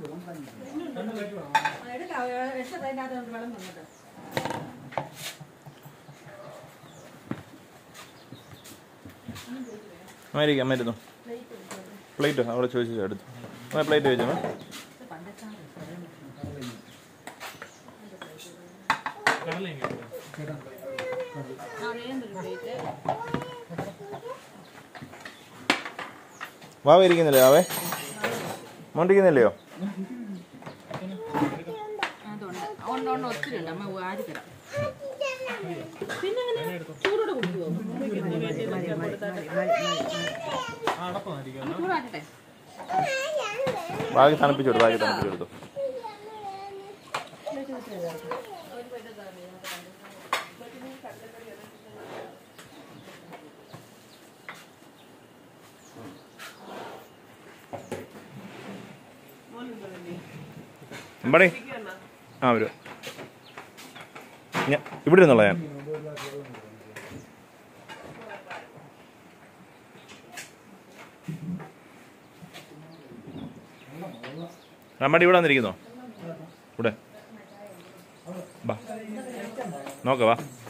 എടുക്കാം എടുത്തതിനകത്ത് വെള്ളം വന്നിട്ട് അമേരിക്ക അമ്മരുന്നു പ്ലേറ്റ് അവിടെ ചോദിച്ചു എടുത്തു ആ പ്ലേറ്റ് ചോദിച്ചോ വാവ ഇരിക്കുന്നില്ലേ വാവേ മോണ്ടിരിക്കുന്നില്ലയോ അതുണ്ട് ഉണ്ട് ഉണ്ട് ഒത്തിരി ഉണ്ട് അമ്മ ആര് തരാം പിന്നെ അങ്ങനെ ചൂടോടെ കുടിക്കുമോ ചൂടാക്കട്ടെ ബാഗ് തണുപ്പിച്ചു കൊടുത്തു ബാഗ് തണുപ്പിച്ചു കൊടുത്തു എമ്പടി ആ വരും ഞാൻ ഇവിടെ ഇരുന്നുള്ള ഞാൻ അമ്മടി ഇവിടെ വന്നിരിക്കുന്നോ ഇവിടെ ബാ നോക്ക വാ